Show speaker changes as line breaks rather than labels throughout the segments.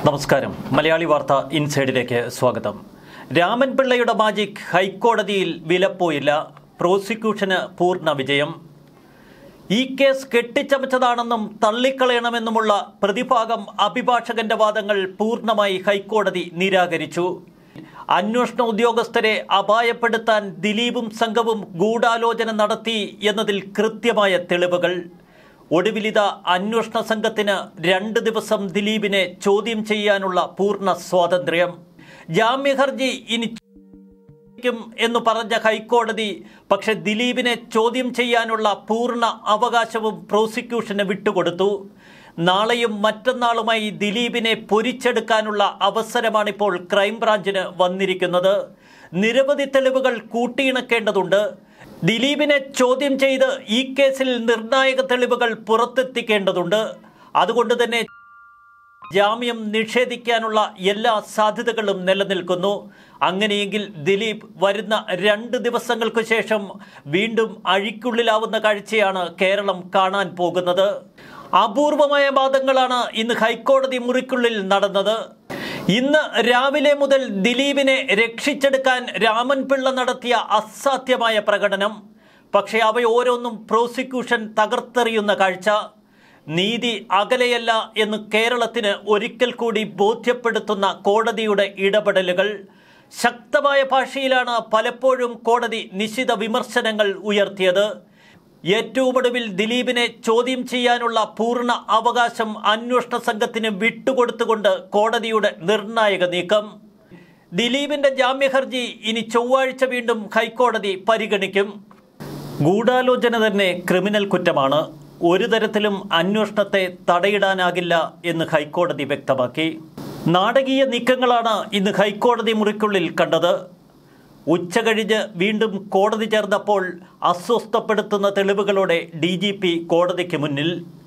നമസ്കാരം മലയാളി വാർത്ത ഇൻസൈഡിലേക്ക് സ്വാഗതം രാമൻ പിള്ളയുടെ മാജിക് ഹൈക്കോടതിയിൽ വിലപ്പോയില്ല പ്രോസിക്യൂഷന് പൂർണ്ണ വിജയം ഈ കേസ് കെട്ടിച്ചമച്ചതാണെന്നും തള്ളിക്കളയണമെന്നുമുള്ള പ്രതിഭാഗം അഭിഭാഷകന്റെ വാദങ്ങൾ പൂർണ്ണമായി ഹൈക്കോടതി നിരാകരിച്ചു അന്വേഷണ ഉദ്യോഗസ്ഥരെ അപായപ്പെടുത്താൻ ദിലീപും സംഘവും ഗൂഢാലോചന നടത്തി എന്നതിൽ കൃത്യമായ തെളിവുകൾ ഒടുവിലിത അന്വേഷണ സംഘത്തിന് രണ്ട് ദിവസം ദിലീപിനെ ചോദ്യം ചെയ്യാനുള്ള പൂർണ്ണ സ്വാതന്ത്ര്യം ജാമ്യഹർജി ഇനി ക്കും എന്ന് പറഞ്ഞ ഹൈക്കോടതി പക്ഷെ ദിലീപിനെ ചോദ്യം ചെയ്യാനുള്ള പൂർണ്ണ അവകാശവും പ്രോസിക്യൂഷന് വിട്ടുകൊടുത്തു നാളെയും മറ്റന്നാളുമായി ദിലീപിനെ പൊരിച്ചെടുക്കാനുള്ള അവസരമാണിപ്പോൾ ക്രൈംബ്രാഞ്ചിന് വന്നിരിക്കുന്നത് നിരവധി തെളിവുകൾ കൂട്ടിയിണക്കേണ്ടതുണ്ട് ദിലീപിനെ ചോദ്യം ചെയ്ത് ഈ കേസിൽ നിർണായക തെളിവുകൾ പുറത്തെത്തിക്കേണ്ടതുണ്ട് അതുകൊണ്ട് തന്നെ ജാമ്യം നിഷേധിക്കാനുള്ള എല്ലാ സാധ്യതകളും നിലനിൽക്കുന്നു അങ്ങനെയെങ്കിൽ ദിലീപ് വരുന്ന രണ്ട് ദിവസങ്ങൾക്ക് ശേഷം വീണ്ടും അഴിക്കുള്ളിലാവുന്ന കാഴ്ചയാണ് കേരളം കാണാൻ പോകുന്നത് അപൂർവമായ വാദങ്ങളാണ് ഇന്ന് ഹൈക്കോടതി മുറിക്കുള്ളിൽ നടന്നത് ഇന്ന് രാവിലെ മുതൽ ദിലീപിനെ രക്ഷിച്ചെടുക്കാൻ രാമൻപിള്ള നടത്തിയ അസാധ്യമായ പ്രകടനം പക്ഷേ അവയോരോന്നും പ്രോസിക്യൂഷൻ തകർത്തെറിയുന്ന കാഴ്ച നീതി അകലെയല്ല എന്ന് കേരളത്തിന് ഒരിക്കൽ കൂടി ബോധ്യപ്പെടുത്തുന്ന കോടതിയുടെ ഇടപെടലുകൾ ശക്തമായ ഭാഷയിലാണ് പലപ്പോഴും കോടതി നിശിത വിമർശനങ്ങൾ ഉയർത്തിയത് ഏറ്റവും ഒടുവിൽ ദിലീപിനെ ചോദ്യം ചെയ്യാനുള്ള പൂർണ്ണ അവകാശം അന്വേഷണ സംഘത്തിന് വിട്ടുകൊടുത്തുകൊണ്ട് കോടതിയുടെ നിർണായക നീക്കം ദിലീപിന്റെ ജാമ്യഹർജി ഇനി ചൊവ്വാഴ്ച വീണ്ടും ഹൈക്കോടതി പരിഗണിക്കും ഗൂഢാലോചന തന്നെ ക്രിമിനൽ കുറ്റമാണ് ഒരു തരത്തിലും അന്വേഷണത്തെ തടയിടാനാകില്ല എന്ന് ഹൈക്കോടതി വ്യക്തമാക്കി നാടകീയ നീക്കങ്ങളാണ് ഇന്ന് ഹൈക്കോടതി മുറിക്കുള്ളിൽ കണ്ടത് ഉച്ചകഴിഞ്ഞ് വീണ്ടും കോടതി ചേർന്നപ്പോൾ അസ്വസ്ഥപ്പെടുത്തുന്ന തെളിവുകളോടെ ഡി ജി പി കോടതിക്ക് മുന്നിൽ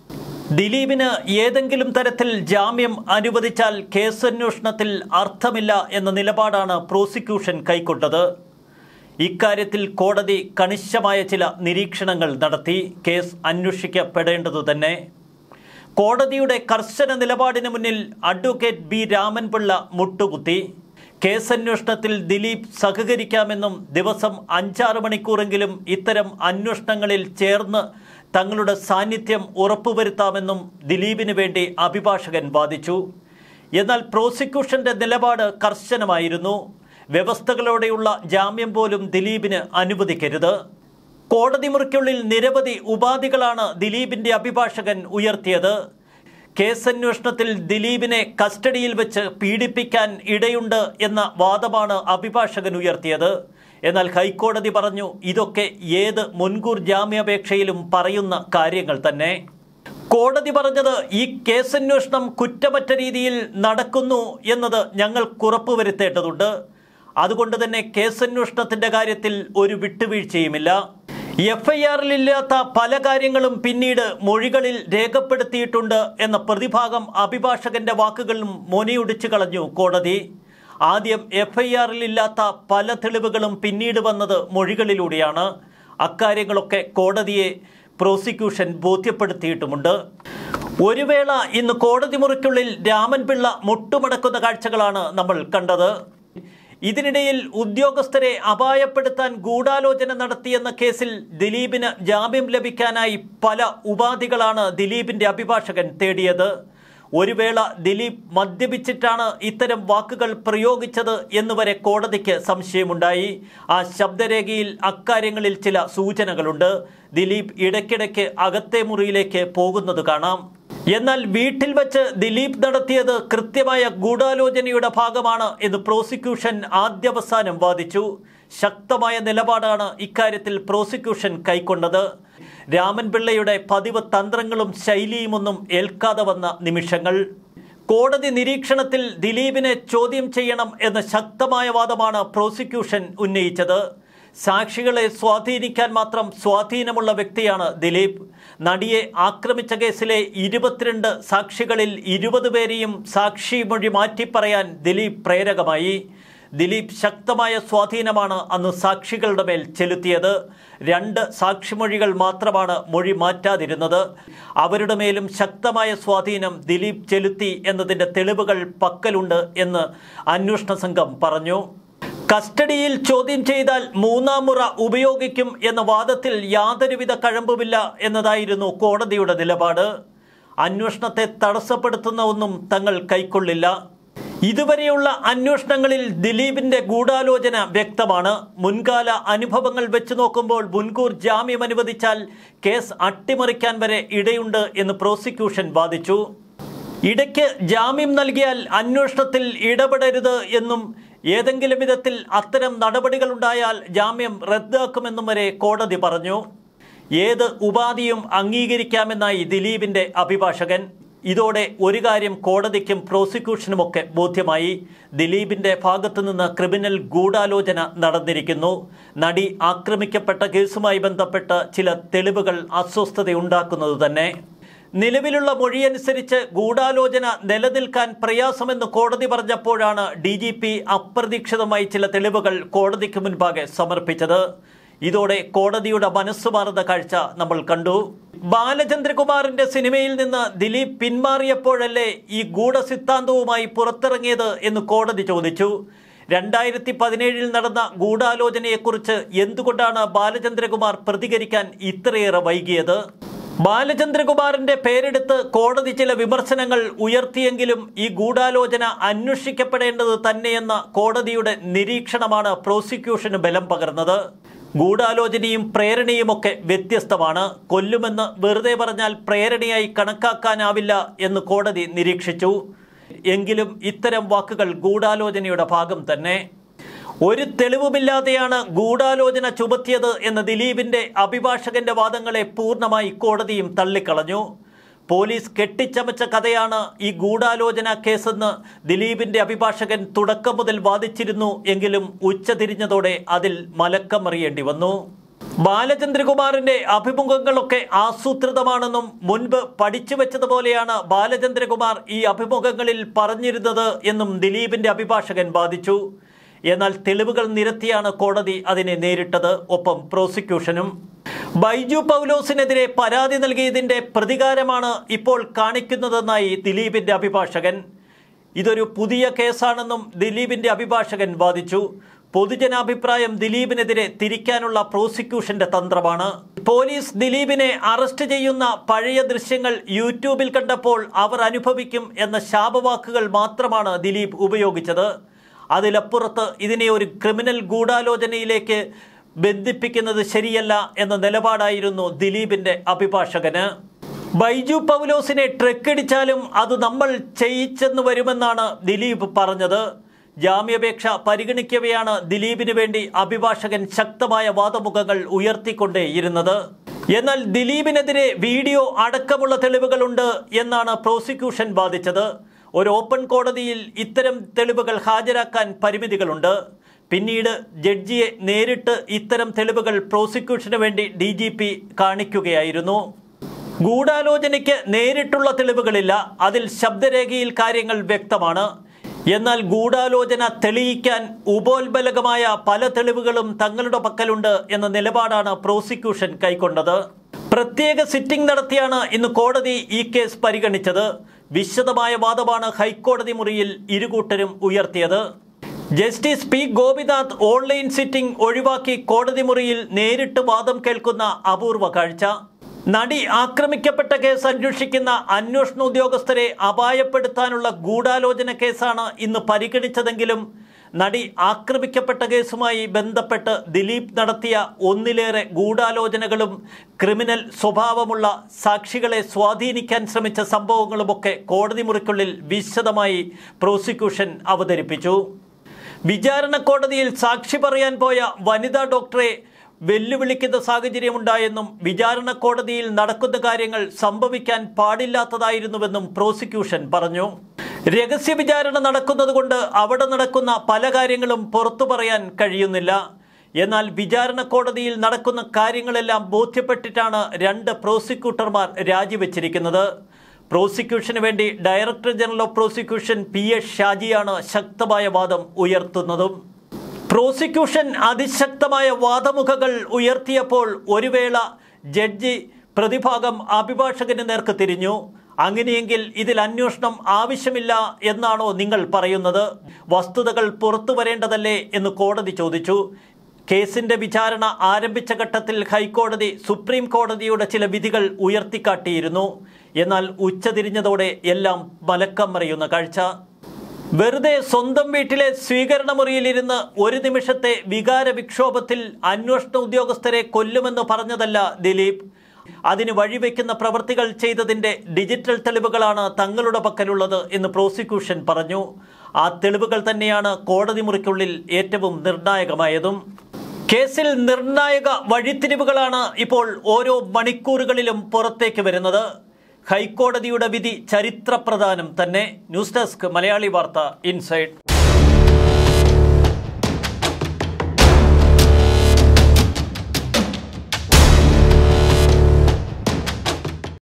ദിലീപിന് ഏതെങ്കിലും തരത്തിൽ ജാമ്യം അനുവദിച്ചാൽ കേസന്വേഷണത്തിൽ അർത്ഥമില്ല എന്ന നിലപാടാണ് പ്രോസിക്യൂഷൻ കൈക്കൊണ്ടത് ഇക്കാര്യത്തിൽ കോടതി കണിശമായ ചില നിരീക്ഷണങ്ങൾ നടത്തി കേസ് അന്വേഷിക്കപ്പെടേണ്ടതു തന്നെ കോടതിയുടെ കർശന നിലപാടിന് മുന്നിൽ അഡ്വക്കേറ്റ് ബി രാമൻപിള്ള മുട്ടുകുത്തി കേസന്വേഷണത്തിൽ ദിലീപ് സഹകരിക്കാമെന്നും ദിവസം അഞ്ചാറ് മണിക്കൂറെങ്കിലും ഇത്തരം അന്വേഷണങ്ങളിൽ ചേർന്ന് തങ്ങളുടെ സാന്നിധ്യം ഉറപ്പുവരുത്താമെന്നും ദിലീപിന് വേണ്ടി അഭിഭാഷകൻ വാദിച്ചു എന്നാൽ പ്രോസിക്യൂഷന്റെ നിലപാട് കർശനമായിരുന്നു വ്യവസ്ഥകളോടെയുള്ള ജാമ്യം പോലും ദിലീപിന് അനുവദിക്കരുത് കോടതി മുറിക്കുള്ളിൽ നിരവധി ഉപാധികളാണ് ദിലീപിന്റെ അഭിഭാഷകൻ ഉയർത്തിയത് കേസന്വേഷണത്തിൽ ദിലീപിനെ കസ്റ്റഡിയിൽ വെച്ച് പീഡിപ്പിക്കാൻ ഇടയുണ്ട് എന്ന വാദമാണ് അഭിഭാഷകൻ ഉയർത്തിയത് എന്നാൽ ഹൈക്കോടതി പറഞ്ഞു ഇതൊക്കെ ഏത് മുൻകൂർ ജാമ്യാപേക്ഷയിലും പറയുന്ന കാര്യങ്ങൾ തന്നെ കോടതി പറഞ്ഞത് ഈ കേസന്വേഷണം കുറ്റമറ്റ രീതിയിൽ നടക്കുന്നു എന്നത് ഞങ്ങൾക്ക് ഉറപ്പുവരുത്തേണ്ടതുണ്ട് അതുകൊണ്ട് തന്നെ കേസന്വേഷണത്തിന്റെ കാര്യത്തിൽ ഒരു വിട്ടുവീഴ്ചയുമില്ല എഫ് ഐ ആറിലില്ലാത്ത പല കാര്യങ്ങളും പിന്നീട് മൊഴികളിൽ രേഖപ്പെടുത്തിയിട്ടുണ്ട് എന്ന പ്രതിഭാഗം അഭിഭാഷകന്റെ വാക്കുകളും മൊനയൊടിച്ചു കളഞ്ഞു കോടതി ആദ്യം എഫ് ഐ ആറിലില്ലാത്ത പല തെളിവുകളും പിന്നീട് വന്നത് മൊഴികളിലൂടെയാണ് അക്കാര്യങ്ങളൊക്കെ കോടതിയെ പ്രോസിക്യൂഷൻ ബോധ്യപ്പെടുത്തിയിട്ടുമുണ്ട് ഒരു വേള ഇന്ന് കോടതി മുറിക്കുള്ളിൽ രാമൻപിള്ള മുട്ടുമടക്കുന്ന കാഴ്ചകളാണ് നമ്മൾ കണ്ടത് ഇതിനിടയിൽ ഉദ്യോഗസ്ഥരെ അപായപ്പെടുത്താൻ ഗൂഢാലോചന നടത്തിയെന്ന കേസിൽ ദിലീപിന് ജാമ്യം ലഭിക്കാനായി പല ഉപാധികളാണ് ദിലീപിന്റെ അഭിഭാഷകൻ തേടിയത് ഒരു വേള ദിലീപ് മദ്യപിച്ചിട്ടാണ് ഇത്തരം വാക്കുകൾ പ്രയോഗിച്ചത് എന്നുവരെ കോടതിക്ക് സംശയമുണ്ടായി ആ ശബ്ദരേഖയിൽ അക്കാര്യങ്ങളിൽ ചില സൂചനകളുണ്ട് ദിലീപ് ഇടയ്ക്കിടയ്ക്ക് അകത്തെ മുറിയിലേക്ക് പോകുന്നത് കാണാം എന്നാൽ വീട്ടിൽ വെച്ച് ദിലീപ് നടത്തിയത് കൃത്യമായ ഗൂഢാലോചനയുടെ ഭാഗമാണ് എന്ന് പ്രോസിക്യൂഷൻ ആദ്യവസാനം വാദിച്ചു ശക്തമായ നിലപാടാണ് ഇക്കാര്യത്തിൽ പ്രോസിക്യൂഷൻ കൈക്കൊണ്ടത് രാമൻപിള്ളയുടെ പതിവ് തന്ത്രങ്ങളും ശൈലിയുമൊന്നും ഏൽക്കാതെ വന്ന നിമിഷങ്ങൾ കോടതി നിരീക്ഷണത്തിൽ ദിലീപിനെ ചോദ്യം ചെയ്യണം എന്ന ശക്തമായ വാദമാണ് പ്രോസിക്യൂഷൻ ഉന്നയിച്ചത് സാക്ഷികളെ സ്വാധീനിക്കാൻ മാത്രം സ്വാധീനമുള്ള വ്യക്തിയാണ് ദിലീപ് നടിയെ ആക്രമിച്ച കേസിലെ ഇരുപത്തിരണ്ട് സാക്ഷികളിൽ ഇരുപത് പേരെയും സാക്ഷി മൊഴി മാറ്റിപ്പറയാൻ ദിലീപ് പ്രേരകമായി ദിലീപ് ശക്തമായ സ്വാധീനമാണ് അന്ന് സാക്ഷികളുടെ മേൽ ചെലുത്തിയത് രണ്ട് സാക്ഷിമൊഴികൾ മാത്രമാണ് മൊഴി മാറ്റാതിരുന്നത് അവരുടെ മേലും ശക്തമായ സ്വാധീനം ദിലീപ് ചെലുത്തി എന്നതിൻ്റെ തെളിവുകൾ പക്കലുണ്ട് എന്ന് അന്വേഷണ സംഘം പറഞ്ഞു കസ്റ്റഡിയിൽ ചോദ്യം ചെയ്താൽ മൂന്നാം മുറ ഉപയോഗിക്കും എന്ന വാദത്തിൽ യാതൊരുവിധ കഴമ്പുമില്ല എന്നതായിരുന്നു കോടതിയുടെ നിലപാട് അന്വേഷണത്തെ തടസ്സപ്പെടുത്തുന്ന ഒന്നും തങ്ങൾ കൈക്കൊള്ളില്ല ഇതുവരെയുള്ള അന്വേഷണങ്ങളിൽ ദിലീപിന്റെ ഗൂഢാലോചന വ്യക്തമാണ് മുൻകാല അനുഭവങ്ങൾ വെച്ച് നോക്കുമ്പോൾ മുൻകൂർ ജാമ്യം അനുവദിച്ചാൽ കേസ് അട്ടിമറിക്കാൻ വരെ ഇടയുണ്ട് എന്ന് പ്രോസിക്യൂഷൻ വാദിച്ചു ഇടയ്ക്ക് ജാമ്യം നൽകിയാൽ അന്വേഷണത്തിൽ ഇടപെടരുത് എന്നും ഏതെങ്കിലും വിധത്തിൽ അത്തരം നടപടികളുണ്ടായാൽ ജാമ്യം റദ്ദാക്കുമെന്നും വരെ കോടതി പറഞ്ഞു ഏത് ഉപാധിയും അംഗീകരിക്കാമെന്നായി ദിലീപിന്റെ അഭിഭാഷകൻ ഇതോടെ ഒരു കാര്യം കോടതിക്കും പ്രോസിക്യൂഷനുമൊക്കെ ബോധ്യമായി ദിലീപിന്റെ ഭാഗത്തു നിന്ന് ക്രിമിനൽ ഗൂഢാലോചന നടന്നിരിക്കുന്നു നടി ആക്രമിക്കപ്പെട്ട കേസുമായി ബന്ധപ്പെട്ട് ചില തെളിവുകൾ അസ്വസ്ഥതയുണ്ടാക്കുന്നത് തന്നെ നിലവിലുള്ള മൊഴിയനുസരിച്ച് ഗൂഢാലോചന നിലനിൽക്കാൻ പ്രയാസമെന്ന് കോടതി പറഞ്ഞപ്പോഴാണ് ഡി ജി പി അപ്രതീക്ഷിതമായി ചില തെളിവുകൾ കോടതിക്ക് മുൻപാകെ സമർപ്പിച്ചത് ഇതോടെ കോടതിയുടെ മനസ്സ് മാറുന്ന കാഴ്ച നമ്മൾ കണ്ടു ബാലചന്ദ്രകുമാറിന്റെ സിനിമയിൽ നിന്ന് ദിലീപ് പിന്മാറിയപ്പോഴല്ലേ ഈ ഗൂഢസിദ്ധാന്തവുമായി പുറത്തിറങ്ങിയത് എന്ന് കോടതി ചോദിച്ചു രണ്ടായിരത്തി പതിനേഴിൽ നടന്ന ഗൂഢാലോചനയെക്കുറിച്ച് എന്തുകൊണ്ടാണ് ബാലചന്ദ്രകുമാർ പ്രതികരിക്കാൻ ഇത്രയേറെ വൈകിയത് ബാലചന്ദ്രകുമാറിന്റെ പേരെടുത്ത് കോടതി ചില വിമർശനങ്ങൾ ഉയർത്തിയെങ്കിലും ഈ ഗൂഢാലോചന അന്വേഷിക്കപ്പെടേണ്ടത് തന്നെയെന്ന കോടതിയുടെ നിരീക്ഷണമാണ് പ്രോസിക്യൂഷന് ബലം പകർന്നത് ഗൂഢാലോചനയും പ്രേരണയുമൊക്കെ വ്യത്യസ്തമാണ് കൊല്ലുമെന്ന് വെറുതെ പറഞ്ഞാൽ പ്രേരണയായി കണക്കാക്കാനാവില്ല എന്ന് കോടതി നിരീക്ഷിച്ചു എങ്കിലും ഇത്തരം വാക്കുകൾ ഗൂഢാലോചനയുടെ ഭാഗം തന്നെ ഒരു തെളിവുമില്ലാതെയാണ് ഗൂഢാലോചന ചുമത്തിയത് എന്ന ദിലീപിന്റെ അഭിഭാഷകന്റെ വാദങ്ങളെ പൂർണ്ണമായി കോടതിയും തള്ളിക്കളഞ്ഞു പോലീസ് കെട്ടിച്ചമച്ച കഥയാണ് ഈ ഗൂഢാലോചന കേസെന്ന് ദിലീപിന്റെ അഭിഭാഷകൻ തുടക്കം മുതൽ വാദിച്ചിരുന്നു എങ്കിലും ഉച്ചതിരിഞ്ഞതോടെ അതിൽ മലക്കമറിയേണ്ടി വന്നു ബാലചന്ദ്രകുമാറിന്റെ അഭിമുഖങ്ങളൊക്കെ ആസൂത്രിതമാണെന്നും മുൻപ് പഠിച്ചു വെച്ചതുപോലെയാണ് ബാലചന്ദ്രകുമാർ ഈ അഭിമുഖങ്ങളിൽ പറഞ്ഞിരുന്നത് എന്നും ദിലീപിന്റെ അഭിഭാഷകൻ വാദിച്ചു എന്നാൽ തെളിവുകൾ നിരത്തിയാണ് കോടതി അതിനെ നേരിട്ടത് ഒപ്പം പ്രോസിക്യൂഷനും ബൈജു പൗലോസിനെതിരെ പരാതി നൽകിയതിന്റെ പ്രതികാരമാണ് ഇപ്പോൾ കാണിക്കുന്നതെന്നായി ദിലീപിന്റെ അഭിഭാഷകൻ ഇതൊരു പുതിയ കേസാണെന്നും ദിലീപിന്റെ അഭിഭാഷകൻ വാദിച്ചു പൊതുജനാഭിപ്രായം ദിലീപിനെതിരെ തിരിക്കാനുള്ള പ്രോസിക്യൂഷന്റെ തന്ത്രമാണ് പോലീസ് ദിലീപിനെ അറസ്റ്റ് ചെയ്യുന്ന പഴയ ദൃശ്യങ്ങൾ യൂട്യൂബിൽ കണ്ടപ്പോൾ അവർ അനുഭവിക്കും എന്ന ശാപവാക്കുകൾ മാത്രമാണ് ദിലീപ് ഉപയോഗിച്ചത് അതിലപ്പുറത്ത് ഇതിനെ ഒരു ക്രിമിനൽ ഗൂഢാലോചനയിലേക്ക് ബന്ധിപ്പിക്കുന്നത് ശരിയല്ല എന്ന നിലപാടായിരുന്നു ദിലീപിന്റെ അഭിഭാഷകന് ബൈജു പൗലോസിനെ ട്രെക്കടിച്ചാലും അത് നമ്മൾ ചെയ്യിച്ചെന്ന് വരുമെന്നാണ് ദിലീപ് പറഞ്ഞത് ജാമ്യാപേക്ഷ പരിഗണിക്കവെയാണ് ദിലീപിന് വേണ്ടി അഭിഭാഷകൻ ശക്തമായ വാദമുഖങ്ങൾ ഉയർത്തിക്കൊണ്ടേയിരുന്നത് എന്നാൽ ദിലീപിനെതിരെ വീഡിയോ അടക്കമുള്ള തെളിവുകളുണ്ട് എന്നാണ് പ്രോസിക്യൂഷൻ വാദിച്ചത് ഒരു ഓപ്പൺ കോടതിയിൽ ഇത്തരം തെളിവുകൾ ഹാജരാക്കാൻ പരിമിതികളുണ്ട് പിന്നീട് ജഡ്ജിയെ നേരിട്ട് ഇത്തരം തെളിവുകൾ പ്രോസിക്യൂഷന് വേണ്ടി ഡി ജി പി കാണിക്കുകയായിരുന്നു ഗൂഢാലോചനയ്ക്ക് നേരിട്ടുള്ള തെളിവുകളില്ല അതിൽ ശബ്ദരേഖയിൽ കാര്യങ്ങൾ വ്യക്തമാണ് എന്നാൽ ഗൂഢാലോചന തെളിയിക്കാൻ ഉപോത്ബലകമായ പല തെളിവുകളും തങ്ങളുടെ പക്കലുണ്ട് എന്ന നിലപാടാണ് പ്രോസിക്യൂഷൻ കൈക്കൊണ്ടത് പ്രത്യേക സിറ്റിംഗ് നടത്തിയാണ് ഇന്ന് കോടതി ഈ കേസ് പരിഗണിച്ചത് വിശദമായ വാദമാണ് ഹൈക്കോടതി മുറിയിൽ ഇരുകൂട്ടരും ഉയർത്തിയത് justice P Gopinath online sitting ഒഴിവാക്കി കോടതി മുറിയിൽ നേരിട്ട് വാദം കേൾക്കുന്ന അപൂർവ കാഴ്ച നടി ആക്രമിക്കപ്പെട്ട കേസ് അന്വേഷിക്കുന്ന അന്വേഷണ ഉദ്യോഗസ്ഥരെ അപായപ്പെടുത്താനുള്ള ഗൂഢാലോചന കേസാണ് ഇന്ന് പരിഗണിച്ചതെങ്കിലും നടി ആക്രമിക്കപ്പെട്ട കേസുമായി ബന്ധപ്പെട്ട് ദിലീപ് നടത്തിയ ഒന്നിലേറെ ഗൂഢാലോചനകളും ക്രിമിനൽ സ്വഭാവമുള്ള സാക്ഷികളെ സ്വാധീനിക്കാൻ ശ്രമിച്ച സംഭവങ്ങളുമൊക്കെ കോടതി മുറിക്കുള്ളിൽ വിശദമായി പ്രോസിക്യൂഷൻ അവതരിപ്പിച്ചു വിചാരണ കോടതിയിൽ സാക്ഷി പറയാൻ പോയ വനിതാ ഡോക്ടറെ വെല്ലുവിളിക്കുന്ന സാഹചര്യമുണ്ടായെന്നും വിചാരണ കോടതിയിൽ നടക്കുന്ന കാര്യങ്ങൾ സംഭവിക്കാൻ പാടില്ലാത്തതായിരുന്നുവെന്നും പ്രോസിക്യൂഷൻ പറഞ്ഞു രഹസ്യ വിചാരണ നടക്കുന്നതുകൊണ്ട് അവിടെ നടക്കുന്ന പല കാര്യങ്ങളും പുറത്തു പറയാൻ കഴിയുന്നില്ല എന്നാൽ വിചാരണ കോടതിയിൽ നടക്കുന്ന കാര്യങ്ങളെല്ലാം ബോധ്യപ്പെട്ടിട്ടാണ് രണ്ട് പ്രോസിക്യൂട്ടർമാർ രാജിവെച്ചിരിക്കുന്നത് പ്രോസിക്യൂഷന് വേണ്ടി director general of prosecution P S ഷാജിയാണ് ശക്തമായ വാദം ഉയർത്തുന്നതും പ്രോസിക്യൂഷൻ അതിശക്തമായ വാദമുഖകൾ ഉയർത്തിയപ്പോൾ ഒരു വേള ജഡ്ജി പ്രതിഭാഗം അഭിഭാഷകന് നേർക്ക് തിരിഞ്ഞു അങ്ങനെയെങ്കിൽ ഇതിൽ അന്വേഷണം ആവശ്യമില്ല എന്നാണോ നിങ്ങൾ പറയുന്നത് വസ്തുതകൾ പുറത്തു വരേണ്ടതല്ലേ എന്ന് കോടതി ചോദിച്ചു കേസിന്റെ വിചാരണ ആരംഭിച്ച ഘട്ടത്തിൽ ഹൈക്കോടതി സുപ്രീം കോടതിയുടെ ചില വിധികൾ ഉയർത്തിക്കാട്ടിയിരുന്നു എന്നാൽ ഉച്ചതിരിഞ്ഞതോടെ എല്ലാം മലക്കം മറിയുന്ന കാഴ്ച വെറുതെ സ്വന്തം വീട്ടിലെ സ്വീകരണ മുറിയിലിരുന്ന് ഒരു നിമിഷത്തെ വികാര വിക്ഷോഭത്തിൽ അന്വേഷണ ഉദ്യോഗസ്ഥരെ കൊല്ലുമെന്ന് പറഞ്ഞതല്ല ദിലീപ് അതിന് വഴിവെക്കുന്ന പ്രവൃത്തികൾ ചെയ്തതിന്റെ ഡിജിറ്റൽ തെളിവുകളാണ് തങ്ങളുടെ പക്കലുള്ളത് എന്ന് പ്രോസിക്യൂഷൻ പറഞ്ഞു ആ തെളിവുകൾ തന്നെയാണ് കോടതി മുറിക്കുള്ളിൽ ഏറ്റവും നിർണായകമായതും കേസിൽ നിർണായക വഴിത്തിരിവുകളാണ് ഇപ്പോൾ ഓരോ മണിക്കൂറുകളിലും പുറത്തേക്ക് വരുന്നത് ഹൈക്കോടതിയുടെ വിധി ചരിത്രപ്രധാനം തന്നെ ന്യൂസ് ഡെസ്ക് മലയാളി വാർത്ത ഇൻസൈഡ്